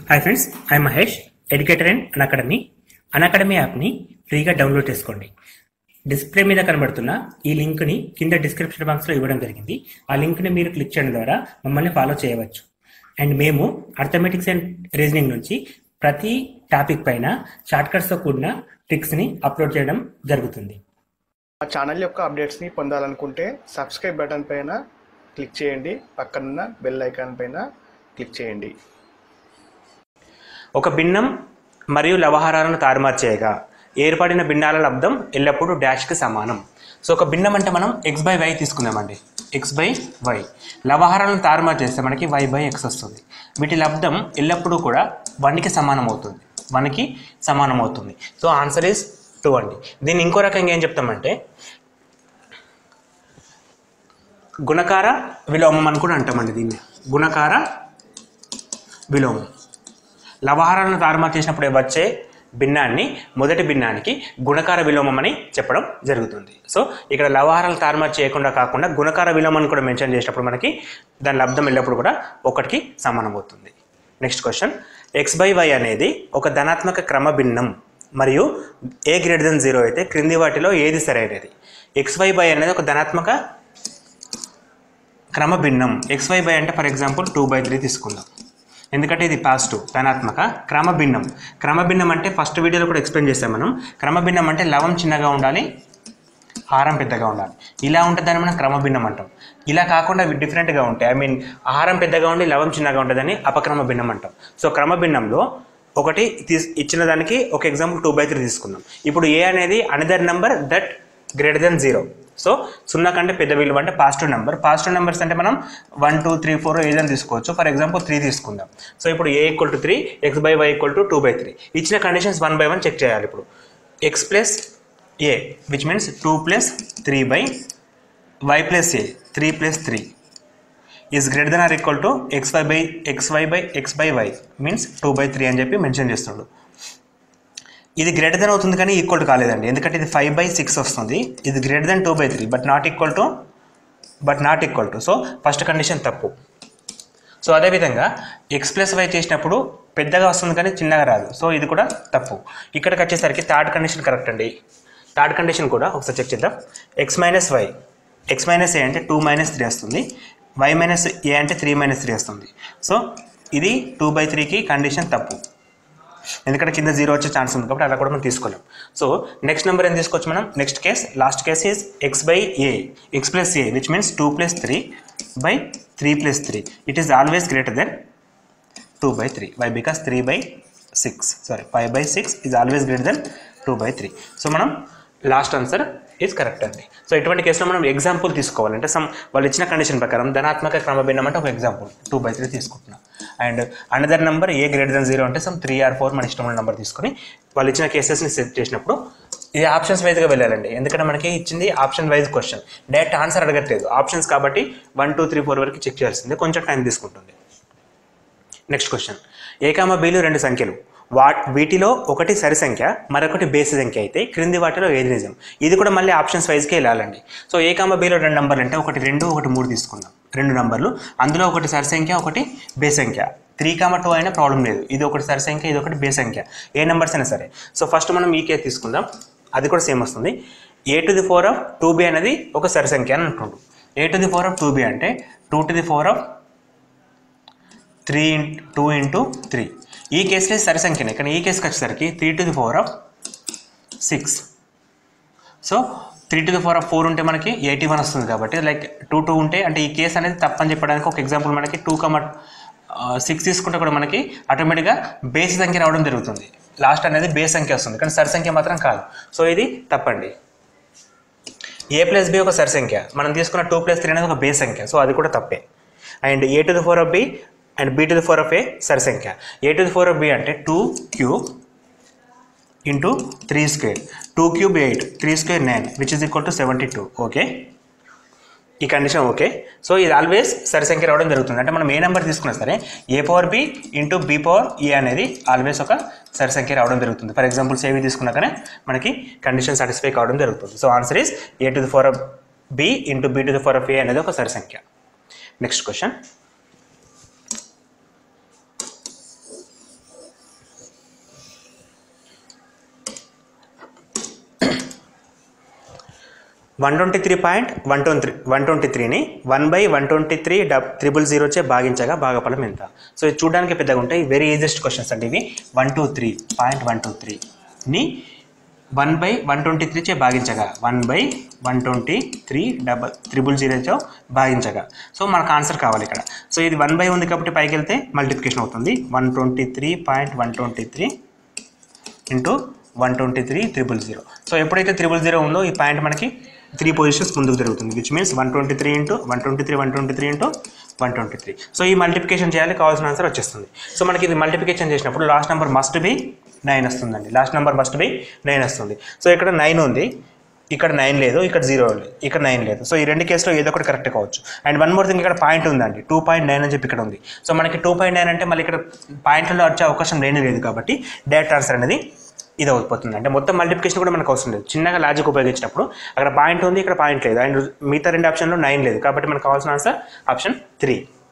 hi friends I Mahesh educator and academy academy యాప్ని ఫ్రీగా download చేసుకోండి డిస్ప్లే మీద కనబడుతున్న ఈ లింక్ని కింద డిస్క్రిప్షన్ బాక్స్లో ఇవ్వడం జరిగింది ఆ లింక్ని మీరు క్లిక్ చేయడం ద్వారా మమ్మల్ని ఫాలో చేయవచ్చు అండ్ మేము అర్థమెటిక్స్ అండ్ రీజనింగ్ నుంచి ప్రతి టాపిక్ పైన షార్ట్కట్స్తో కూడిన ట్రిక్స్ని అప్లోడ్ చేయడం జరుగుతుంది మా ఛానల్ యొక్క అప్డేట్స్ని పొందాలనుకుంటే సబ్స్క్రైబ్ బటన్ పైన క్లిక్ చేయండి పక్కనున్న బెల్ ఐకాన్ పైన క్లిక్ చేయండి ఒక భిన్నం మరియు లవహారాలను తారుమారు చేయగా ఏర్పడిన భిన్నాల లబ్ధం ఎల్లప్పుడూ డాష్కి సమానం సో ఒక భిన్నం అంటే మనం ఎక్స్ బై వై తీసుకుందామండి ఎక్స్ బై వై లవహారాలను తారుమారు చేస్తే మనకి వై బై ఎక్స్ వస్తుంది వీటి లబ్ధం ఎల్లప్పుడూ కూడా వన్కి సమానం అవుతుంది వన్కి సమానం అవుతుంది సో ఆన్సర్ ఈస్ టూ అండి దీన్ని ఇంకో రకంగా ఏం చెప్తామంటే గుణకార విలోమం అని కూడా అంటామండి దీన్ని గుణకార విలోమం లవహారాలను తారుమారు చేసినప్పుడు వచ్చే భిన్నాన్ని మొదటి భిన్నానికి గుణకార విలోమం అని చెప్పడం జరుగుతుంది సో ఇక్కడ లవహారాలు తారుమారు చేయకుండా కాకుండా గుణకార విలోమాన్ని కూడా మెన్షన్ చేసినప్పుడు మనకి దాని లబ్ధం ఎల్లప్పుడు కూడా ఒకటికి సమానం అవుతుంది next question x by y అనేది ఒక ధనాత్మక క్రమ భిన్నం మరియు ఏ గ్రేటర్ దెన్ జీరో అయితే క్రింది వాటిలో ఏది సరైనది ఎక్స్ వై బై అనేది ఒక ధనాత్మక క్రమ భిన్నం ఎక్స్ వై బై అంటే for example two by three తీసుకుందాం ఎందుకంటే ఇది పాజిటివ్ ధనాత్మక క్రమభిన్నం క్రమభిన్నం అంటే ఫస్ట్ వీడియోలో కూడా ఎక్స్ప్లెయిన్ చేసాం మనం క్రమభిన్నం అంటే లవం చిన్నగా ఉండాలి హారం పెద్దగా ఉండాలి ఇలా ఉంటే దాన్ని మనం క్రమభిన్నం అంటాం ఇలా కాకుండా ఇవి డిఫరెంట్గా ఉంటాయి ఐ మీన్ ఆహారం పెద్దగా ఉండి లవం చిన్నగా ఉంటుందని అపక్రమ భిన్నం అంటాం సో క్రమభిన్నంలో ఒకటి తీస్ ఇచ్చిన దానికి ఒక ఎగ్జాంపుల్ టూ బై త్రీ తీసుకుందాం ఇప్పుడు ఏ అనేది another number that greater than zero so సున్నా కంటే పెద్ద విలువ అంటే పాజిటివ్ నెంబర్ పాజిటివ్ నెంబర్స్ అంటే మనం వన్ టూ త్రీ ఫోర్ ఏదైనా తీసుకోవచ్చు ఫర్ ఎగ్జాంపుల్ త్రీ తీసుకుందాం సో ఇప్పుడు a equal to three x by y equal to two by three ఇచ్చిన conditions one by one check చేయాలి ఇప్పుడు x plus a which means two plus three by y plus a three plus three is greater than or equal to x y by x y by x by y means two by three అని చెప్పి mention చేస్తున్నాడు ఇది greater then అవుతుంది కానీ equal కాలేదండి ఎందుకంటే ఇది five by six వస్తుంది ఇది greater than two by three but not equal to but not equal to so first condition తప్పు సో అదేవిధంగా ఎక్స్ ప్లస్ వై చేసినప్పుడు పెద్దగా వస్తుంది కానీ చిన్నగా రాదు సో ఇది కూడా తప్పు ఇక్కడికి వచ్చేసరికి థర్డ్ కండిషన్ కరెక్ట్ అండి థర్డ్ కండిషన్ కూడా ఒకసారి చెక్ చేద్దాం x minus y x minus a అంటే టూ మైనస్ త్రీ వస్తుంది వై మైనస్ ఏ అంటే త్రీ మైనస్ త్రీ వస్తుంది సో ఇది టూ బై త్రీకి కండిషన్ తప్పు ఎందుకంటే కింద జీరో వచ్చే ఛాన్స్ ఉంది కాబట్టి అలా కూడా మనం తీసుకోలేం సో నెక్స్ట్ నెంబర్ ఏం తీసుకోవచ్చు మనం next case last case is x by a x plus a which means two plus three by three plus three it is always greater than two by three y because three by six sorry five by six is always greater than two by three so మనం last answer is correct అండి so ఇటువంటి కేసులో మనం example తీసుకోవాలంటే some వాళ్ళు ఇచ్చిన condition ప్రకారం ధనాత్మక క్రమభిన్నం అంటే ఒక ఎగ్జాంపుల్ టూ బై త్రీ తీసుకుంటున్నాం and another number a greater than zero అంటే సమ్ త్రీ ఆర్ ఫోర్ మన ఇష్టమైన నెంబర్ తీసుకొని వాళ్ళు ఇచ్చిన కేసెస్ని సెట్ చేసినప్పుడు ఇది ఆప్షన్స్ వైజ్గా వెళ్ళాలండి ఎందుకంటే మనకి ఇచ్చింది option wise question direct answer అడగట్లేదు ఆప్షన్స్ కాబట్టి వన్ టూ త్రీ ఫోర్ వరకు చెక్ చేయాల్సిందే కొంచెం టైం తీసుకుంటుంది నెక్స్ట్ క్వశ్చన్ ఏకామ బీలు రెండు సంఖ్యలు వా వీటిలో ఒకటి సరి సంఖ్య మరొకటి బేసి సంఖ్య అయితే క్రింది వాటిలో ఏది నిజం ఇది కూడా మళ్ళీ ఆప్షన్స్ వైజ్కే వెళ్ళాలండి సో ఏకామ బీలో రెండు నంబర్లు అంటే ఒకటి రెండు ఒకటి మూడు తీసుకుందాం రెండు నంబర్లు అందులో ఒకటి సరి సంఖ్య ఒకటి బేస్ సంఖ్య త్రీ కామ టూ అయినా ప్రాబ్లం లేదు ఇది ఒకటి సరి సంఖ్య ఇది ఒకటి బేస్ సంఖ్య ఏ నెంబర్స్ అయినా సరే సో ఫస్ట్ మనం ఈ కేసు తీసుకుందాం అది కూడా సేమ్ వస్తుంది a to the power of two b అనేది ఒక సరి సంఖ్య అని అంటుండు a to the power of two b అంటే two to the power of three in two into three ఈ కేసులో సరి సంఖ్యనే కానీ ఈ కేసుకి వచ్చేసరికి three to the power of six so three to the power of four ఉంటే మనకి ఎయిటీ వన్ వస్తుంది కాబట్టి లైక్ టూ టూ ఉంటే అంటే ఈ కేసు అనేది తప్పని చెప్పడానికి ఒక ఎగ్జాంపుల్ మనకి టూ కమ సిక్స్ తీసుకుంటే కూడా మనకి ఆటోమేటిక్గా బేస్ సంఖ్య రావడం జరుగుతుంది లాస్ట్ అనేది బేస్ సంఖ్య వస్తుంది కానీ సరి సంఖ్య మాత్రం కాదు సో ఇది తప్పండి ఏ ప్లస్ బి ఒక సరి సంఖ్య మనం తీసుకున్న టూ ప్లస్ త్రీ అనేది ఒక బేస్ సంఖ్య సో అది కూడా తప్పే and a to the power of b and b to the power of a సరి సంఖ్య a to the power of b అంటే two cube into three square two cube eight three square nine which is equal to seventy two okay ఈ condition okay so ఇది always సరి సంఖ్య రావడం జరుగుతుంది అంటే మనం ఏ నెంబర్ తీసుకున్నా సరే a power b into b power a అనేది ఆల్వేస్ ఒక సరి సంఖ్య రావడం జరుగుతుంది ఫర్ ఎగ్జాంపుల్ సేవి తీసుకున్నాకనే మనకి కండిషన్ సాటిస్ఫై కావడం జరుగుతుంది so answer is a to the power of b into b to the power of a అనేది ఒక సరి సంఖ్య next question one twenty three point one twenty one twenty త్రీని one by one twenty three double triple zero చే భాగించగా భాగఫలం ఎంత so ఇది చూడడానికి పెద్దగా ఉంటాయి వెరీ ఈజియెస్ట్ క్వశ్చన్స్ అండి ఇవి one two three point one two త్రీని one by one twenty three చే భాగించగా one by one twenty three double triple జీరోతో భాగించగా సో మనకు ఆన్సర్ కావాలి ఇక్కడ సో ఇది వన్ బై ఉంది కాబట్టి పైకి వెళ్తే మల్టిప్లికేషన్ అవుతుంది one twenty three point one twenty three into one twenty three triple zero so ఎప్పుడైతే త్రిబుల్ జీరో ఉందో ఈ పాయింట్ మనకి త్రీ పొజిషన్స్ ముందుకు జరుగుతుంది which means one twenty three into one twenty three one twenty three into one twenty three so ఈ multiplication చేయాలి కావాల్సిన answer వచ్చేస్తుంది సో మనకి ఇది మల్టిప్లికేషన్ చేసినప్పుడు last number must be nine వస్తుందండి last number must be nine వస్తుంది so ఇక్కడ నైన్ ఉంది ఇక్కడ నైన్ లేదు ఇక్కడ జీరో లేదు ఇక్కడ నైన్ లేదు సో ఈ రెండు కేసులో ఏదో ఒకటి కరెక్ట్ కావచ్చు అండ్ వన్ మోర్ థింగ్ ఇక్కడ పాయింట్ ఉందండి టూ పాయింట్ నైన్ అని చెప్పి ఇక్కడ ఉంది సో మనకి టూ పాయింట్ నైన్ అంటే మళ్ళీ ఇక్కడ పాయింట్లలో వచ్చే అవకాశం లేని లేదు కాబట్టి డైరెక్ట్ ఆన్సర్ అనేది ఇది అయిపోతుంది అంటే మొత్తం మల్టిప్లికేషన్ కూడా మనకు అవసరం లేదు చిన్నగా లాజిక్ ఉపయోగించినప్పుడు అక్కడ పాయింట్ ఉంది ఇక్కడ పాయింట్ లేదు అండ్ మిగతా రెండు ఆప్షన్లో నైన్ లేదు కాబట్టి మనకు కావాల్సిన answer option three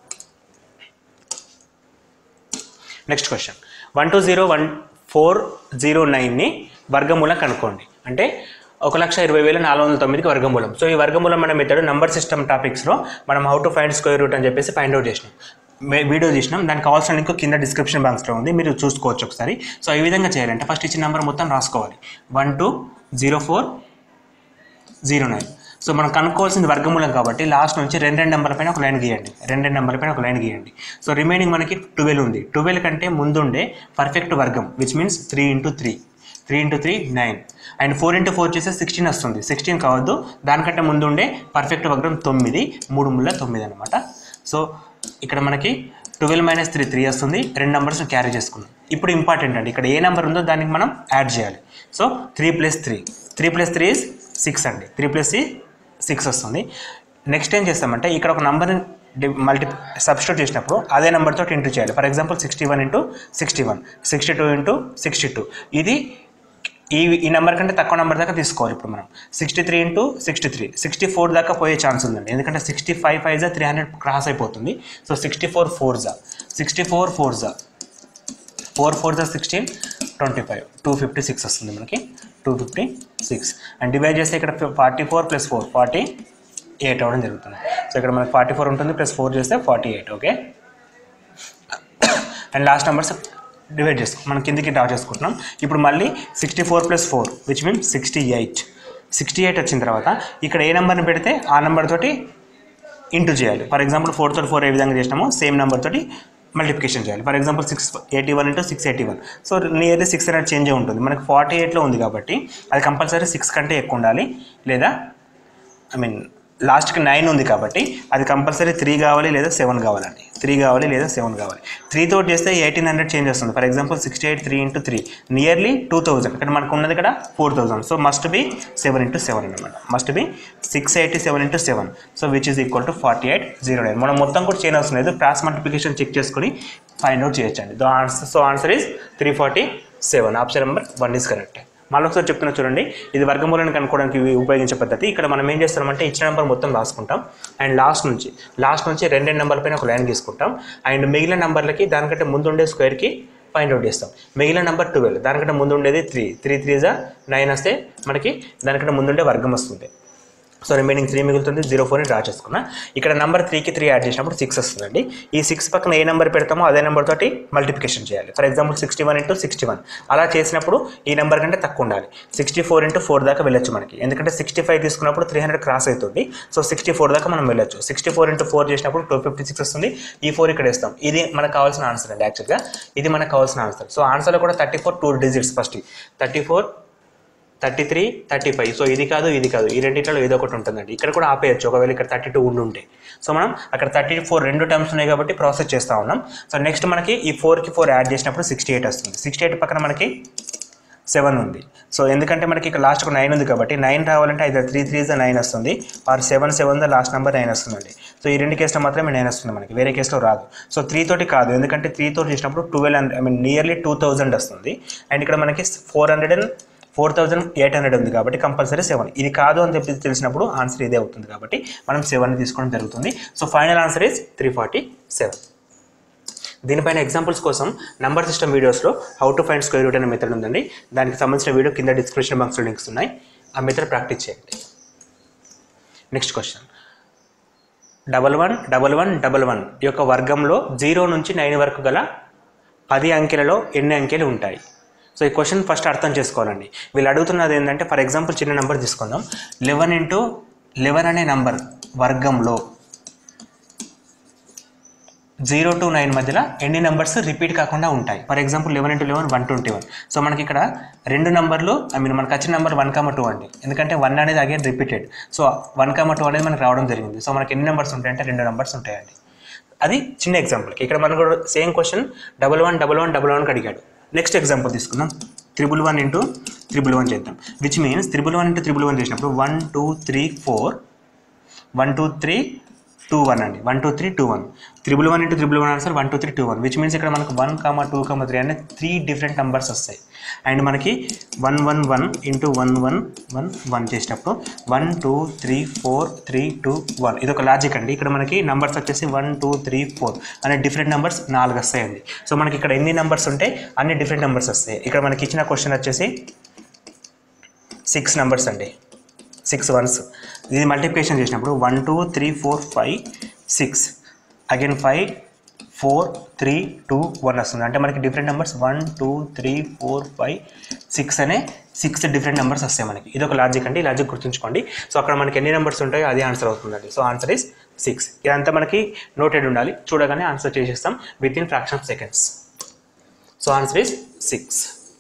next question one two zero one four zero నైన్ని వర్గమూలం కనుక్కోండి అంటే ఒక లక్ష ఇరవై వేల నాలుగు వందల తొమ్మిదికి వర్గమూలం సో ఈ వర్గమూలం మన మెథడ్ నంబర్ సిస్టమ్ టాపిక్స్లో మనం how to find square root అని చెప్పేసి ఫైండ్ అవుట్ చేసినాం మే- వీడియో చేసినాం దానికి కావాల్సిన లింక్ కింద డిస్క్రిప్షన్ బాక్స్లో ఉంది మీరు చూసుకోవచ్చు ఒకసారి సో ఈ విధంగా చేయాలంటే ఫస్ట్ ఇచ్చిన నెంబర్ మొత్తం రాసుకోవాలి one two zero four zero nine so మనం కనుక్కోవాల్సింది వర్గమూలం కాబట్టి లాస్ట్ నుంచి రెండు రెండు నెంబర్ల పైన ఒక లైన్ గీయండి రెండు రెండు నెంబర్ల పైన ఒక లైన్ గీయండి సో రిమైనింగ్ మనకి ట్వెల్వ్ ఉంది ట్వెల్వ్ కంటే ముందుండే పర్ఫెక్ట్ వర్గం which means three into three three into three nine and four into four చేస్తే సిక్స్టీన్ వస్తుంది సిక్స్టీన్ కావద్దు దానికంటే ముందుండే పర్ఫెక్ట్ వర్గం తొమ్మిది మూడు ముళ్ళ తొమ్మిది అనమాట సో ఇక్కడ మనకి ట్వెల్వ్ మైనస్ త్రీ త్రీ వస్తుంది రెండు నెంబర్స్ క్యారీ చేసుకున్నాం ఇప్పుడు ఇంపార్టెంట్ అండి ఇక్కడ ఏ నెంబర్ ఉందో దానికి మనం యాడ్ చేయాలి so three plus three three plus three is six అండి త్రీ ప్లస్ సి సిక్స్ వస్తుంది నెక్స్ట్ ఏం చేస్తామంటే ఇక్కడ ఒక నెంబర్ని మల్టీ సబ్స్టిట్యూట్ చేసినప్పుడు అదే నెంబర్తో ఇంటూ చేయాలి for example sixty one into sixty one sixty two into sixty two ఇది ఈ ఈ నెంబర్ కంటే తక్కువ నెంబర్ దాకా తీసుకోవాలి ఇప్పుడు మనం sixty three into sixty three sixty four దాకా పోయే ఛాన్స్ ఉందండి ఎందుకంటే సిక్స్టీ ఫైవ్ ఫైవ్ జా త్రీ హండ్రెడ్ క్రాస్ అయిపోతుంది సో సిక్స్టీ ఫోర్ ఫోర్ జా సిక్స్టీ ఫోర్ ఫోర్ జా ఫోర్ ఫోర్ జా sixteen twenty five two fifty six వస్తుంది మనకి two fifty six and divide చేస్తే ఇక్కడ forty four plus four forty eight అవ్వడం జరుగుతుంది సో ఇక్కడ మనకి ఫార్టీ ఫోర్ ఉంటుంది ప్లస్ ఫోర్ చేస్తే forty eight okay and last numbers divide చేసుకో మనం కిందికి డ్రా చేసుకుంటున్నాం ఇప్పుడు మళ్ళీ sixty four plus four which mean sixty eight sixty eight వచ్చిన తర్వాత ఇక్కడ ఏ నెంబర్ని పెడితే ఆ నెంబర్ తోటి ఇంటూ చేయాలి ఫర్ ఎగ్జాంపుల్ ఫోర్ తోటి ఫోర్ ఏ విధంగా చేసినామో సేమ్ నెంబర్ తోటి మల్టిప్లికేషన్ చేయాలి for example six eighty one into six eighty one so nearly six అనేది చేంజ్ అయి ఉంటుంది మనకి ఫార్టీ ఎయిట్లో ఉంది కాబట్టి అది కంపల్సరీ సిక్స్ కంటే ఎక్కువ ఉండాలి లేదా ఐ మీన్ లాస్ట్కి నైన్ ఉంది కాబట్టి అది కంపల్సరీ త్రీ కావాలి లేదా సెవెన్ కావాలండి త్రీ కావాలి లేదా సెవెన్ కావాలి త్రీ తోటి చేస్తే ఎయిటీన్ హండ్రెడ్ చేంజ్ వస్తుంది for example sixty eight three into three nearly two thousand ఇక్కడ మనకు ఉన్నది ఇక్కడ four thousand so must be seven into seven అనమాట must be six eighty seven into seven so which is equal to forty eight zero nine మనం మొత్తం కూడా చేయని అవసరం లేదు క్రాస్ మల్టిప్లికేషన్ చెక్ చేసుకొని ఫైండ్ అవుట్ చేయొచ్చండి though answer so answer is three forty seven option number one is correct మళ్ళీ ఒకసారి చెప్తున్నా చూడండి ఇది వర్గమూలాన్ని కనుక్కోవడానికి ఇవి ఉపయోగించే పద్ధతి ఇక్కడ మనం ఏం చేస్తామంటే ఇచ్చిన నెంబర్ మొత్తం రాసుకుంటాం అండ్ లాస్ట్ నుంచి లాస్ట్ నుంచి రెండు రెండు నెంబర్ పైన ఒక లైన్ గీసుకుంటాం అండ్ మిగిలిన నెంబర్లకి దానికంటే ముందు ఉండే స్క్వేర్కి ఫైండ్ అవుట్ చేస్తాం మిగిలిన నెంబర్ ట్వెల్వ్ దానికంటే ముందు ఉండేది త్రీ త్రీ త్రీ జా నైన్ వస్తే మనకి దానికంటే ముందుండే వర్గం వస్తుంది సో రిమైనింగ్ త్రీ మిగులుతుంది జీరో ఫోర్ని డ్రా చేసుకున్నా ఇక్కడ నెంబర్ త్రీకి త్రీ యాడ్ చేసినప్పుడు సిక్స్ వస్తుందండి ఈ సిక్స్ పక్కన ఏ నెంబర్ పెడతామో అదే నెంబర్ తోటి మల్టిప్లికేషన్ చేయాలి for example sixty one into sixty one అలా చేసినప్పుడు ఈ నెంబర్ కంటే తక్కువ ఉండాలి సిక్స్టీ ఫోర్ ఇంటూ ఫోర్ దాకా వెళ్ళొచ్చు మనకి ఎందుకంటే సిక్స్టీ ఫైవ్ తీసుకున్నప్పుడు త్రీ హండ్రెడ్ క్రాస్ అవుతుంది సో సిక్స్టీ ఫోర్ దాకా మనం వెళ్ళొచ్చు సిక్స్టీ ఫోర్ ఇంటూ ఫోర్ చేసినప్పుడు టూ ఫిఫ్టీ సిక్స్ వస్తుంది ఈ ఫోర్ ఇక్కడ వేస్తాం ఇది మనకు కావాల్సిన ఆన్సర్ అండి యాక్చువల్గా ఇది మనకు కావాల్సిన ఆన్సర్ సో ఆన్సర్లో కూడా thirty four two digits first thirty four thirty three thirty five so ఇది కాదు ఇది కాదు ఈ రెండింటిలో ఏదో ఒకటి ఉంటుందండి ఇక్కడ కూడా ఆపేయచ్చు ఒకవేళ ఇక్కడ థర్టీ టూ ఉండి ఉంటే సో మనం అక్కడ థర్టీ ఫోర్ రెండు టర్మ్స్ ఉన్నాయి కాబట్టి ప్రాసెస్ చేస్తూ ఉన్నాం సో నెక్స్ట్ మనకి ఈ ఫోర్కి ఫోర్ యాడ్ చేసినప్పుడు సిక్స్టీ ఎయిట్ వస్తుంది సిక్స్టీ ఎయిట్ పక్కన మనకి సెవెన్ ఉంది సో ఎందుకంటే మనకి ఇక్కడ లాస్ట్ నైన్ ఉంది కాబట్టి నైన్ రావాలంటే అయితే త్రీ త్రీ నైన్ వస్తుంది or seven seven last number nine వస్తుందండి సో ఈ రెండు కేసులో మాత్రమే నైన్ వస్తుంది మనకి వేరే కేసులో రాదు సో త్రీ తోటి కాదు ఎందుకంటే త్రీ తోటి చేసినప్పుడు twelve hundred I mean nearly two thousand వస్తుంది అండ్ ఇక్కడ మనకి four hundred and four thousand eight hundred ఉంది కాబట్టి కంపల్సరీ సెవెన్ ఇది కాదు అని చెప్పి తెలిసినప్పుడు ఆన్సర్ ఇదే అవుతుంది కాబట్టి మనం సెవెన్ తీసుకోవడం జరుగుతుంది so final answer is three forty seven దీనిపైన ఎగ్జాంపుల్స్ కోసం నంబర్ సిస్టమ్ వీడియోస్లో how to find square root అనే మెథడ్ ఉందండి దానికి సంబంధించిన వీడియో కింద డిస్క్రిప్షన్ బాక్స్లో లింక్స్ ఉన్నాయి ఆ మెథడ్ ప్రాక్టీస్ చేయండి next question double one double one double one యొక్క వర్గంలో జీరో నుంచి నైన్ వరకు గల పది అంకెలలో ఎన్ని అంకెలు ఉంటాయి సో ఈ క్వశ్చన్ ఫస్ట్ అర్థం చేసుకోవాలండి వీళ్ళు అడుగుతున్నది ఏంటంటే ఫర్ ఎగ్జాంపుల్ చిన్న నెంబర్ తీసుకుందాం లెవెన్ ఇంటూ లెవెన్ అనే నంబర్ వర్గంలో జీరో టు నైన్ మధ్యలో ఎన్ని నెంబర్స్ రిపీట్ కాకుండా ఉంటాయి for example eleven into eleven one twenty one so మనకి ఇక్కడ రెండు నెంబర్లు ఐ మీన్ మనకు వచ్చిన నెంబర్ వన్ కామ టూ అండి ఎందుకంటే వన్ అనేది again repeated so one comma two అనేది మనకు రావడం జరిగింది సో మనకి ఎన్ని నెంబర్స్ ఉంటాయంటే రెండు నెంబర్స్ ఉంటాయండి అది చిన్న ఎగ్జాంపుల్కి ఇక్కడ మనకు కూడా same question double one double one double వన్కి అడిగాడు నెక్స్ట్ ఎగ్జాంపుల్ తీసుకుందాం triple one into triple one చేద్దాం which means triple one into triple one చేసినప్పుడు one two three four one two three two one అండి one two three two one triple one into triple one answer one two three two one which means ఇక్కడ మనకు one comma two comma three అనే three different numbers వస్తాయి and మనకి one one one into one one one one చేసినప్పుడు one two three four three two one ఇది ఒక logic అండి ఇక్కడ మనకి నెంబర్స్ వచ్చేసి వన్ టూ త్రీ ఫోర్ అనే డిఫరెంట్ నెంబర్స్ నాలుగు వస్తాయండి సో మనకి ఇక్కడ ఎన్ని నెంబర్స్ ఉంటాయి అన్ని డిఫరెంట్ నెంబర్స్ వస్తాయి ఇక్కడ మనకి ఇచ్చిన క్వశ్చన్ వచ్చేసి సిక్స్ నెంబర్స్ అండి సిక్స్ వన్స్ ఇది మల్టిప్లికేషన్ చేసినప్పుడు one two three four five six again five four three two one వస్తుంది అంటే మనకి different numbers one two three four five six అనే సిక్స్ డిఫరెంట్ నెంబర్స్ వస్తాయి మనకి ఇది ఒక లాజిక్ అండి ఈ లాజిక్ గుర్తుంచుకోండి సో అక్కడ మనకి ఎన్ని నెంబర్స్ ఉంటాయో అదే ఆన్సర్ అవుతుందండి సో ఆన్సర్ ఇస్ సిక్స్ ఇదంతా మనకి నోటెడ్ ఉండాలి చూడగానే ఆన్సర్ చేసేస్తాం with in fraction of seconds so answer is six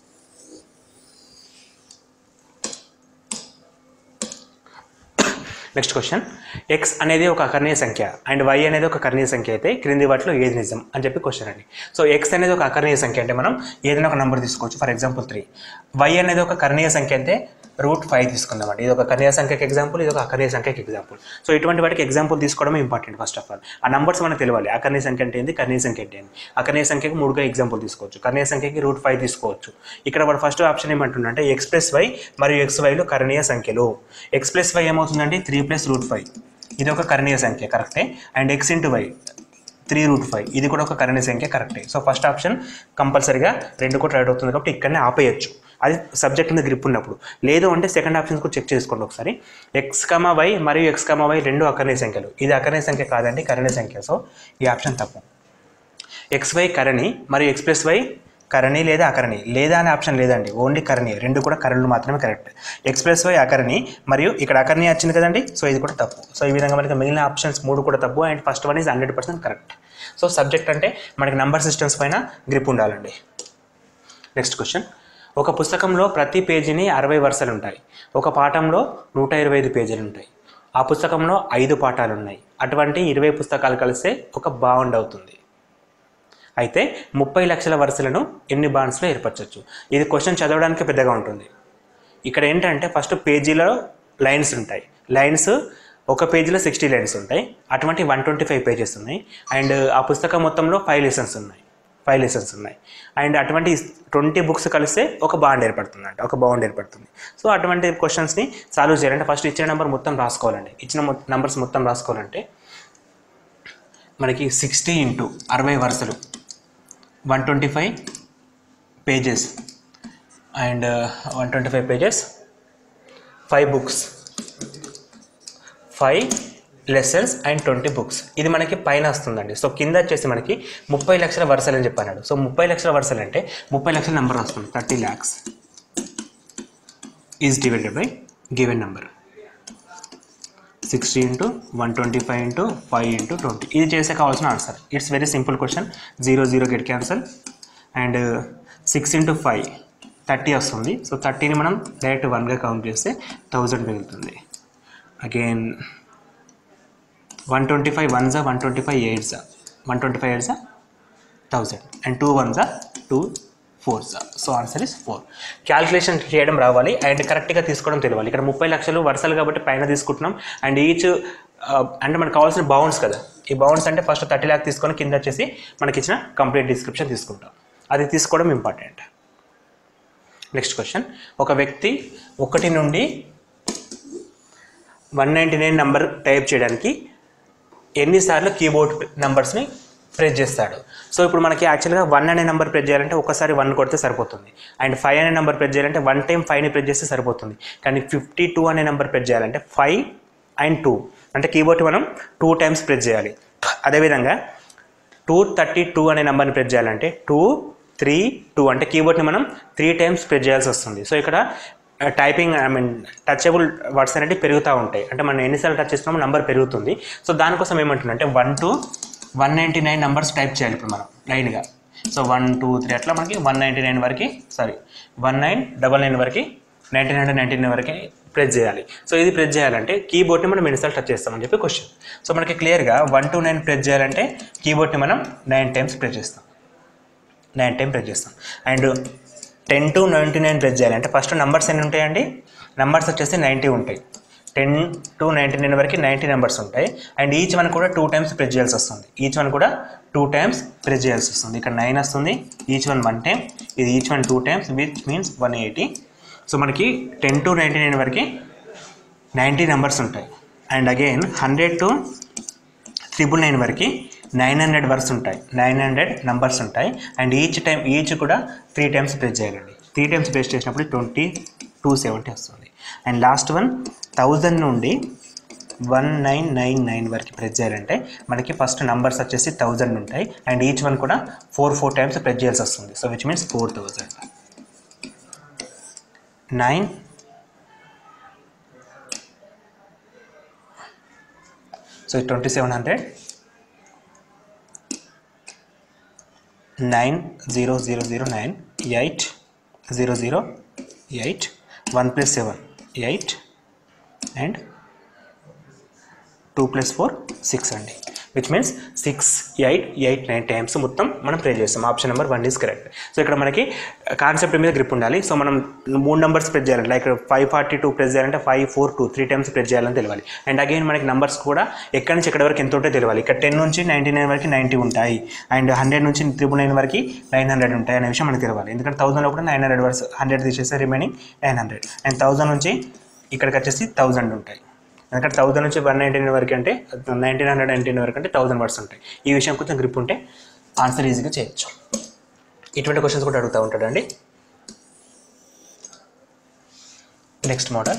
next question x అనేది ఒక అకర్ణీయ సంఖ్య అండ్ వై అనేది ఒక కర్ణీయ సంఖ్య అయితే క్రింది వాటిలో ఏది నిజం అని చెప్పి క్వశ్చన్ అండి సో ఎక్స్ అనేది ఒక అకర్ణీయ సంఖ్య అంటే మనం ఏదైనా ఒక నెంబర్ తీసుకోవచ్చు ఫర్ ఎగ్జాంపుల్ త్రీ వై అనేది ఒక కర్ణీయ సంఖ్య అయితే రూట్ ఫైవ్ తీసుకుందామండి ఇది ఒక కర్ణీయ సంఖ్యకి ఎగ్జాంపుల్ ఇది ఒక అకర్ణీయ సంఖ్యకి ఎగ్జాంపుల్ సో ఇటువంటి వాటికి ఎగ్జాంపుల్ తీసుకోవడం ఇంపార్టెంట్ ఫస్ట్ ఆఫ్ ఆల్ ఆ నెంబర్స్ మనకు తెలియాలి అకర్ణీయ సంఖ్య అంటే ఏంది కర్ణీయ సంఖ్య అంటే ఏంది అకర్ణీయ సంఖ్యకి మూడుగా ఎగ్జాంపుల్ తీసుకోవచ్చు కర్ణీయ సంఖ్యకి రూట్ ఫైవ్ తీసుకోవచ్చు ఇక్కడ వాడు ఫస్ట్ ఆప్షన్ ఏమంటుందంటే ఎక్స్ ప్లస్ వై మరియు ఎక్స్ వైలు కర్ణీయ సంఖ్యలు ఎక్స్ ప్లస్ వై ఏమవుతుందండి త్రీ ప్లస్ రూట్ ఫైవ్ ఇది ఒక కర్ణీయ సంఖ్య కరెక్టే and x into y three root five ఇది కూడా ఒక కర్ణీయ సంఖ్య కరెక్టే సో ఫస్ట్ ఆప్షన్ కంపల్సరీగా రెండు కూడా రైట్ అవుతుంది కాబట్టి ఇక్కడనే ఆపేయచ్చు అది సబ్జెక్ట్ మీద గ్రిప్ ఉన్నప్పుడు లేదు అంటే సెకండ్ ఆప్షన్స్ కూడా చెక్ చేసుకోండి ఒకసారి ఎక్స్ కమా వై మరియు ఎక్స్ కమా వై రెండు అకర్ణీయ సంఖ్యలు ఇది అకర్ణీయ సంఖ్య కాదండి కర్ణీయ సంఖ్య సో ఈ ఆప్షన్ తప్పు ఎక్స్ వై కరణి మరియు ఎక్స్ ప్లస్ వై కరణి లేదా అకరణి లేదా అనే ఆప్షన్ లేదండి ఓన్లీ కరణి రెండు కూడా కరణులు మాత్రమే కరెక్ట్ ఎక్స్ ప్లస్ వై అకరణి మరియు ఇక్కడ అకరణి వచ్చింది కదండి సో ఇది కూడా తప్పు సో ఈ విధంగా మనకి మిగిలిన ఆప్షన్స్ మూడు కూడా తప్పు and first one is hundred percent correct so subject అంటే మనకి నంబర్ సిస్టమ్స్ పైన గ్రిప్ ఉండాలండి నెక్స్ట్ క్వశ్చన్ ఒక పుస్తకంలో ప్రతి పేజీని అరవై వరుసలు ఉంటాయి ఒక పాఠంలో నూట ఇరవై ఐదు పేజీలు ఉంటాయి ఆ పుస్తకంలో ఐదు పాఠాలు ఉన్నాయి అటువంటి ఇరవై పుస్తకాలు కలిస్తే ఒక బాండ్ అవుతుంది అయితే ముప్పై లక్షల వరుసలను ఎన్ని బాండ్స్లో ఏర్పరచవచ్చు ఇది క్వశ్చన్ చదవడానికి పెద్దగా ఉంటుంది ఇక్కడ ఏంటంటే ఫస్ట్ పేజీలో లైన్స్ ఉంటాయి లైన్స్ ఒక పేజీలో సిక్స్టీ లైన్స్ ఉంటాయి అటువంటి వన్ ట్వంటీ ఫైవ్ పేజెస్ ఉన్నాయి అండ్ ఆ పుస్తకం మొత్తంలో ఫైవ్ లెసన్స్ ఉన్నాయి ఫైవ్ లెసన్స్ ఉన్నాయి అండ్ అటువంటి ట్వంటీ బుక్స్ కలిస్తే ఒక బాండ్ ఏర్పడుతుంది అంట ఒక బాండ్ ఏర్పడుతుంది సో అటువంటి క్వశ్చన్స్ని సాల్వ్ చేయాలంటే ఫస్ట్ ఇచ్చిన నెంబర్ మొత్తం రాసుకోవాలండి ఇచ్చిన నెంబర్స్ మొత్తం రాసుకోవాలంటే మనకి సిక్స్టీ ఇంటూ అరవై వరుసలు one twenty five pages and one twenty five pages five books five lessons and twenty books ఇది మనకి పైన వస్తుందండి సో కింద వచ్చేసి మనకి ముప్పై లక్షల వరుసలు అని చెప్పన్నాడు సో ముప్పై లక్షల వరుసలు అంటే ముప్పై లక్షల నెంబర్ వస్తుంది thirty lakhs is divided by given number sixty into one twenty five into five into twenty ఇది చేసే కావాల్సిన answer it's very simple question zero zero get cancel and six into five thirty వస్తుంది సో థర్టీని మనం direct వన్గా count చేస్తే thousand మిగులుతుంది again one twenty five one జా వన్ ట్వంటీ ఫైవ్ ఎయిట్ జా వన్ ట్వంటీ ఫైవ్ ఎయిట్ జా thousand and two one జా టూ ఫోర్ జా so answer is four calculation చేయడం రావాలి అండ్ కరెక్ట్గా తీసుకోవడం తెలియాలి ఇక్కడ ముప్పై లక్షలు వరుసలు కాబట్టి పైన తీసుకుంటున్నాం అండ్ ఈచ్ అంటే మనకు కావాల్సిన బౌండ్స్ కదా ఈ బౌండ్స్ అంటే ఫస్ట్ థర్టీ ల్యాక్ తీసుకొని కింద వచ్చేసి మనకి ఇచ్చిన కంప్లీట్ డిస్క్రిప్షన్ తీసుకుంటాం అది తీసుకోవడం ఇంపార్టెంట్ నెక్స్ట్ క్వశ్చన్ ఒక వ్యక్తి ఒకటి నుండి one ninety nine number type చేయడానికి ఎన్నిసార్లు కీబోర్డ్ నెంబర్స్ని ప్రెస్ చేస్తాడు సో ఇప్పుడు మనకి యాక్చువల్గా వన్ అనే నెంబర్ ప్రెస్ చేయాలంటే ఒకసారి వన్ కొడితే సరిపోతుంది అండ్ ఫైవ్ అనే నెంబర్ ప్రెస్ చేయాలంటే వన్ టైం ఫైవ్ని ప్రెస్ చేస్తే సరిపోతుంది కానీ ఫిఫ్టీ టూ అనే నెంబర్ ప్రెస్ చేయాలంటే ఫైవ్ అండ్ టూ అంటే కీబోర్డ్ మనం టూ టైమ్స్ ప్రెస్ చేయాలి అదేవిధంగా టూ థర్టీ టూ అనే నెంబర్ని ప్రెస్ చేయాలంటే టూ త్రీ టూ అంటే కీబోర్డ్ని మనం త్రీ టైమ్స్ ప్రెస్ చేయాల్సి వస్తుంది సో ఇక్కడ typing I mean touchable words అనేవి పెరుగుతూ ఉంటాయి అంటే మనం ఎన్నిసార్లు టచ్ చేస్తున్నామో నెంబర్ పెరుగుతుంది సో దానికోసం ఏమంటున్నా అంటే one to one ninety nine numbers type చేయాలి ఇప్పుడు మనం లైన్గా సో వన్ టూ త్రీ అట్లా మనకి వన్ నైంటీ నైన్ వరకు sorry one nine double nine వరకు నైన్టీన్ హండ్రెడ్ నైన్టీ నైన్ వరకు ప్రెస్ చేయాలి సో ఇది ప్రెస్ చేయాలంటే కీబోర్డ్ని మనం ఎన్నిసార్లు టచ్ చేస్తామని చెప్పి క్వశ్చన్ సో మనకి క్లియర్గా వన్ టు నైన్ ప్రెస్ చేయాలంటే కీబోర్డ్ని మనం నైన్ టైమ్స్ ప్రెస్ చేస్తాం నైన్ టైం ప్రెస్ చేస్తాం and ten to ninety nine press చేయాలంటే ఫస్ట్ నెంబర్స్ ఎన్ని ఉంటాయండి నెంబర్స్ వచ్చేసి నైంటీ ఉంటాయి టెన్ టు నైంటీ నైన్ వరకు నైంటీ నెంబర్స్ ఉంటాయి అండ్ ఈచ్ వన్ కూడా టూ టైమ్స్ ప్రెస్ చేయాల్సి వస్తుంది ఈచ్ వన్ కూడా టూ టైమ్స్ ప్రెస్ చేయాల్సి వస్తుంది ఇక్కడ నైన్ వస్తుంది ఈచ్ వన్ వన్ టైం ఇది each one two times which means one eighty so మనకి టెన్ టు నైంటీ నైన్ వరకు నైంటీ నెంబర్స్ ఉంటాయి and again hundred to triple nine వరకు నైన్ హండ్రెడ్ వర్స్ ఉంటాయి నైన్ హండ్రెడ్ నంబర్స్ ఉంటాయి and each time each కూడా three times press చేయాలండి three times press చేసినప్పుడు ట్వంటీ టూ సెవెంటీ వస్తుంది అండ్ లాస్ట్ వన్ థౌజండ్ నుండి వన్ నైన్ నైన్ నైన్ వరకు ప్రెస్ చేయాలంటే మనకి ఫస్ట్ నంబర్స్ వచ్చేసి థౌజండ్ ఉంటాయి అండ్ ఈచ్ వన్ కూడా ఫోర్ ఫోర్ టైమ్స్ ప్రెస్ చేయాల్సి వస్తుంది so which means four thousand nine so twenty seven hundred nine zero zero zero nine eight zero zero eight one plus seven eight and two plus four six అండి which means six eight eight nine times మొత్తం మనం press చేస్తాం option number one is correct so ఇక్కడ మనకి concept మీద grip ఉండాలి so మనం మూడు నెంబర్స్ ప్రెస్ చేయాలి like five forty two press చేయాలంటే five four two three times press చేయాలని తెలియాలి అండ్ అగైన్ మనకి నెంబర్స్ కూడా ఎక్కడి నుంచి ఎక్కడి వరకు ఎంత ఉంటే తెలియాలి ఇక్కడ టెన్ నుంచి నైంటీ నైన్ వరకు నైంటీ ఉంటాయి అండ్ హండ్రెడ్ నుంచి త్రిబుల్ నైన్ వరకు నైన్ హండ్రెడ్ ఉంటాయి అనే విషయం మనకి తెలియాలి ఎందుకంటే థౌసండ్లో కూడా నైన్ హండ్రెడ్ వర్స్ హండ్రెడ్ తీసేస్తే remaining nine hundred and thousand నుంచి ఇక్కడికి వచ్చేసి థౌసండ్ ఉంటాయి ఎందుకంటే థౌసండ్ నుంచి వన్ నైంటీ నైన్ వరకు అంటే నైన్టీన్ హండ్రెడ్ నైన్టీన్ వరకు అంటే థౌసండ్ వర్డ్స్ ఉంటాయి ఈ విషయం కొంచెం గ్రిప్ ఉంటే ఆన్సర్ ఈజీగా చేయొచ్చు ఇటువంటి క్వశ్చన్స్ కూడా అడుగుతూ ఉంటాడండి next model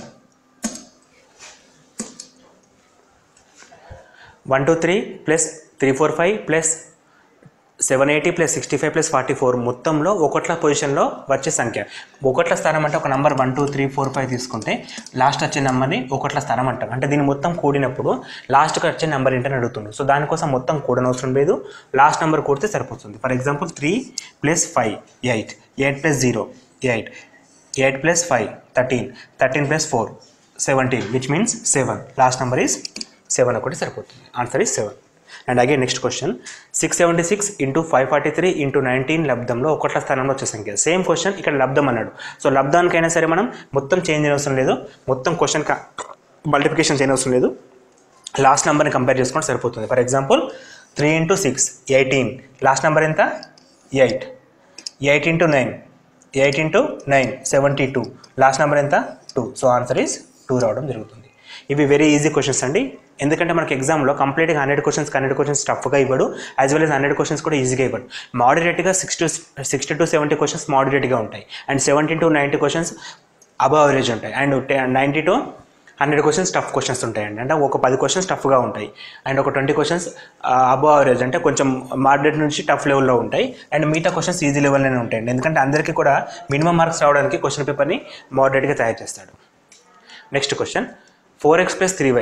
one two three plus three four five plus seven eighty plus sixty five plus forty four మొత్తంలో ఒకట్ల పొజిషన్లో వచ్చే సంఖ్య ఒకట్ల స్థానం అంటే ఒక number one two three four five తీసుకుంటే లాస్ట్ వచ్చే నెంబర్ని ఒకట్ల స్థానం అంటాం అంటే దీన్ని మొత్తం కూడినప్పుడు లాస్ట్కి వచ్చే నెంబర్ ఏంటని అడుగుతుంది సో దానికోసం మొత్తం కూడనవసరం లేదు లాస్ట్ నెంబర్ కూడితే సరిపోతుంది for example three plus five eight eight plus zero eight eight plus five thirteen thirteen plus four seventeen which means seven last number is seven ఒకటి సరిపోతుంది answer is seven and again next question six seventy six into five forty three into nineteen లబ్దంలో ఒకట్ల స్థానంలో వచ్చే సంఖ్య same question ఇక్కడ లబ్దం అన్నాడు సో లబ్దానికైనా సరే మనం మొత్తం చేంజ్ చేయనవసరం లేదు మొత్తం క్వశ్చన్ మల్టిప్లికేషన్ చేయనవసరం లేదు లాస్ట్ నెంబర్ని కంపేర్ చేసుకుంటే సరిపోతుంది for example three into six eighteen last number ఎంత eight eight into nine eight into nine seventy two last number ఎంత two so answer is two రావడం జరుగుతుంది ఇవి వెరీ ఈజీ క్వశ్చన్స్ అండి ఎందుకంటే మనకి ఎగ్జామ్లో కంప్లీట్గా హండ్రెడ్ క్వశ్చన్స్ హండ్రెడ్ క్వశ్చన్స్ టఫ్గా ఇవ్వడు as well as hundred questions కూడా ఈజీగా ఇవ్వడు మోడరేట్గా six to sixty to seventy questions మోడరేట్గా ఉంటాయి and seventy to ninety questions above average ఉంటాయి and ninety to hundred questions tough questions ఉంటాయండి అంటే ఒక పది క్వశ్చన్స్ టఫ్గా ఉంటాయి అండ్ ఒక ట్వంటీ క్వశ్చన్స్ అబవ్ అవరేజ్ అంటే కొంచెం మోడరేట్ నుంచి టఫ్ లెవెల్లో ఉంటాయి అండ్ మిగతా క్వశ్చన్స్ ఈజీ లెవెల్లోనే ఉంటాయండి ఎందుకంటే అందరికీ కూడా మినిమం మార్క్స్ రావడానికి క్వశ్చన్ పేపర్ని మోడరేట్గా తయారు చేస్తాడు next question four x plus three y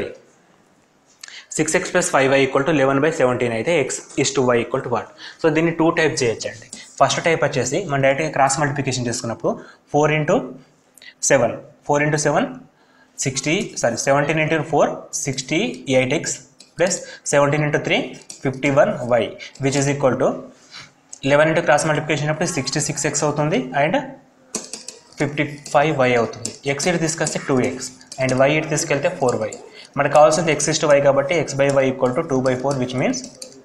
six x plus five y equal to eleven by seventeen అయితే x is to y equal to what so దీన్ని టూ టైప్ చేయొచ్చండి ఫస్ట్ టైప్ వచ్చేసి మనం డైరెక్ట్గా క్రాస్ మల్టిప్లికేషన్ చేసుకున్నప్పుడు four into seven four into seven sixty sorry seventeen into four sixty eight x plus seventeen into three fifty one y which is equal to eleven into cross multiplication అయినప్పుడు sixty six x అవుతుంది and fifty five y అవుతుంది x ఇటు తీసుకొస్తే two X and why ఇటు తీసుకెళ్తే four y మనకు కావాల్సింది x is to y కాబట్టి x by y equal to two by four which means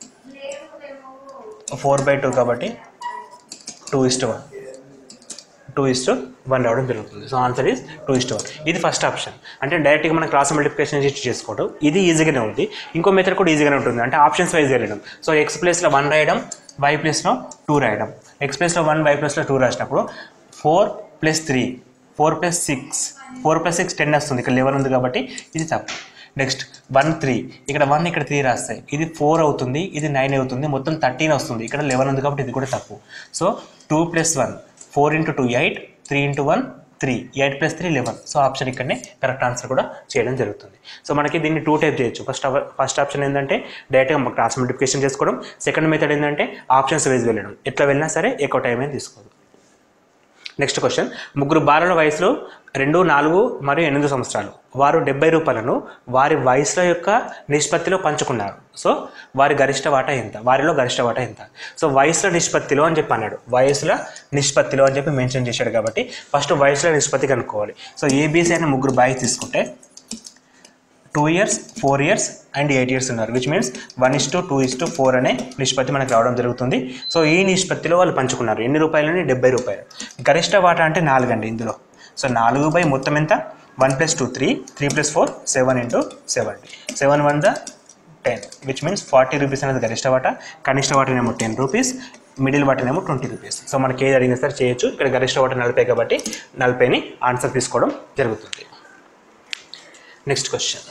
four by two కాబట్టి two is to one two is to one రావడం జరుగుతుంది so answer is two is to one ఇది first option అంటే డైరెక్ట్గా మనం class multiplication చేసి చేసుకోవడం ఇది ఈజీగానే ఉంది ఇంకో మెథడ్ కూడా ఈజీగానే ఉంటుంది అంటే ఆప్షన్స్ వైజ్ వెళ్ళడం సో ఎక్స్ ప్లేస్లో వన్ రాయడం వై ప్లేస్లో టూ రాయడం ఎక్స్ ప్లేస్లో వన్ వై ప్లేస్లో టూ రాసినప్పుడు four plus three four plus six four plus six ten వస్తుంది ఇక్కడ లెవెన్ ఉంది కాబట్టి ఇది తప్పు నెక్స్ట్ వన్ త్రీ ఇక్కడ వన్ ఇక్కడ త్రీ రాస్తాయి ఇది ఫోర్ అవుతుంది ఇది నైన్ అవుతుంది మొత్తం థర్టీన్ వస్తుంది ఇక్కడ లెవెన్ ఉంది కాబట్టి ఇది కూడా తప్పు so two plus one four into two eight three into one three eight plus three eleven so option ఇక్కడనే కరెక్ట్ ఆన్సర్ కూడా చేయడం జరుగుతుంది సో మనకి దీన్ని టూ టైప్ చేయొచ్చు ఫస్ట్ ఫస్ట్ ఆప్షన్ ఏంటంటే డైరెక్ట్గా క్లాస్ మల్టిప్లికేషన్ చేసుకోవడం సెకండ్ మెథడ్ ఏంటంటే ఆప్షన్స్ వైజ్ వెళ్ళడం ఎట్లా వెళ్ళినా సరే ఎక్కువ టైం ఏం తీసుకోదు నెక్స్ట్ క్వశ్చన్ ముగ్గురు బాలల వయసులో రెండు నాలుగు మరియు ఎనిమిది సంవత్సరాలు వారు డెబ్బై రూపాయలను వారి వయసుల యొక్క నిష్పత్తిలో పంచుకున్నారు సో వారి గరిష్ట వాటా ఎంత వారిలో గరిష్ట వాటా ఎంత సో వయసుల నిష్పత్తిలో అని చెప్పి అన్నాడు వయసుల నిష్పత్తిలో అని చెప్పి మెన్షన్ చేశాడు కాబట్టి ఫస్ట్ వయసుల నిష్పత్తి కనుక్కోవాలి సో ఏబీసీ అనే ముగ్గురు బాయ్స్ తీసుకుంటే two years four years and eight years ఉన్నారు which means one is to two is to four అనే నిష్పత్తి మనకు రావడం జరుగుతుంది సో ఈ నిష్పత్తిలో వాళ్ళు పంచుకున్నారు ఎన్ని రూపాయలని డెబ్బై రూపాయలు గరిష్ట వాటా అంటే నాలుగు అండి ఇందులో సో నాలుగు బై మొత్తం ఎంత one plus two three three plus four seven into seven seven one the ten which means forty rupees అనేది గరిష్ట వాటా కనిష్ట వాటనేమో టెన్ రూపీస్ మిడిల్ వాటనేమో ట్వంటీ రూపీస్ సో మనకి ఏది అడిగినా సరే చేయొచ్చు ఇక్కడ గరిష్ట వాట నలభై కాబట్టి నలభైని ఆన్సర్ తీసుకోవడం జరుగుతుంది next question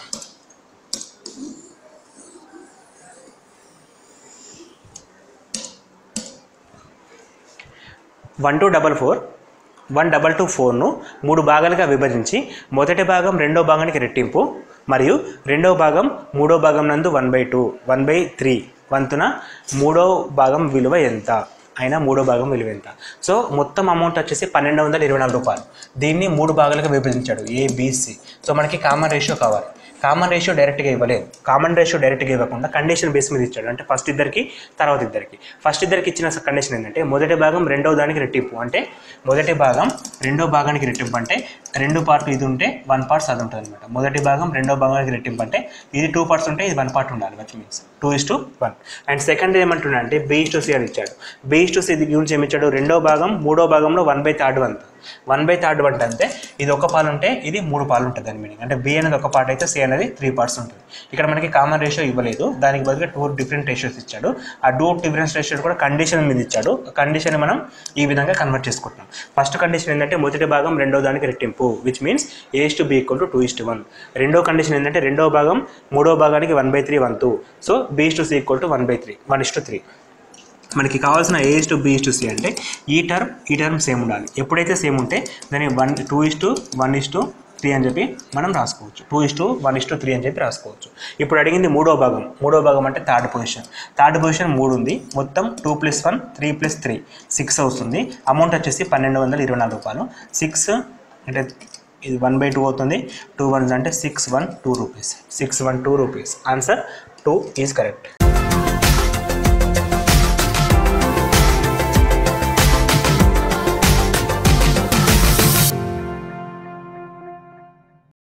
one two double four one double two ఫోర్ను మూడు భాగాలుగా విభజించి మొదటి భాగం రెండో భాగానికి రెట్టింపు మరియు రెండో భాగం మూడో భాగం నందు one by two one by three వంతున మూడో భాగం విలువ ఎంత అయినా మూడో భాగం విలువ ఎంత సో మొత్తం అమౌంట్ వచ్చేసి పన్నెండు వందల ఇరవై నాలుగు రూపాయలు దీన్ని మూడు భాగాలుగా విభజించాడు ఏబిసి సో మనకి కామన్ రేషియో కావాలి కామన్ రేషియో డైరెక్ట్గా ఇవ్వలేదు కామన్ రేషియో డైరెక్ట్గా ఇవ్వకుండా కండిషన్ బేస్ మీద ఇచ్చాడు అంటే ఫస్ట్ ఇద్దరికి తర్వాత ఇద్దరికి ఫస్ట్ ఇద్దరికి ఇచ్చిన కండిషన్ ఏంటంటే మొదటి భాగం రెండో దానికి రెట్టింపు అంటే మొదటి భాగం రెండో భాగానికి రెట్టింపు అంటే రెండు పార్ట్ ఇది ఉంటే వన్ పార్ట్స్ అది ఉంటుంది అనమాట మొదటి భాగం రెండో భాగానికి రెట్టింపు అంటే ఇది టూ పార్ట్స్ ఉంటే ఇది వన్ పార్ట్ ఉండాలి which means two is to one and second ఏమంటున్నా అంటే బీ టు సి అని ఇచ్చాడు బీ టు సి గురించి ఏమి ఇచ్చాడు రెండో భాగం మూడో భాగంలో వన్ బై థర్డ్ వంతు వన్ బై థర్డ్ వంట అంటే ఇది ఒక పాలు ఉంటే ఇది మూడు పాలు ఉంటుంది దాని మీనింగ్ అంటే బి అనేది ఒక పార్ట్ అయితే సి అనేది త్రీ పార్ట్స్ ఉంటుంది ఇక్కడ మనకి కామన్ రేషియో ఇవ్వలేదు దానికి బదులుగా టూ డిఫరెంట్ రేషియోస్ ఇచ్చాడు ఆ టూ డిఫరెంట్ రేషియో కూడా కండిషన్ మీద ఇచ్చాడు కండిషన్ మనం ఈ విధంగా కన్వర్ట్ చేసుకుంటున్నాం ఫస్ట్ కండిషన్ ఏంటంటే మొదటి భాగం రెండో దానికి రెట్టింపు which means A's to B equal to two is to one రెండో కండిషన్ ఏంటంటే రెండో భాగం మూడో భాగానికి one by three one two so B's to C equal to one by three one is to three మనకి కావాల్సిన A's to B to C అంటే ఈ టర్మ్ ఈ టర్మ్ సేమ్ ఉండాలి ఎప్పుడైతే సేమ్ ఉంటే దాన్ని one two is to one is to three అని చెప్పి మనం రాసుకోవచ్చు two is to one is to three అని చెప్పి రాసుకోవచ్చు ఇప్పుడు అడిగింది మూడో భాగం మూడో భాగం అంటే థర్డ్ పొజిషన్ థర్డ్ పొజిషన్ మూడు ఉంది మొత్తం two plus one three plus three six అవుతుంది అమౌంట్ వచ్చేసి పన్నెండు వందల ఇరవై నాలుగు రూపాయలు సిక్స్ అంటే ఇది వన్ బై టూ అవుతుంది టూ వన్స్ అంటే six one two rupees six one two rupees answer two is correct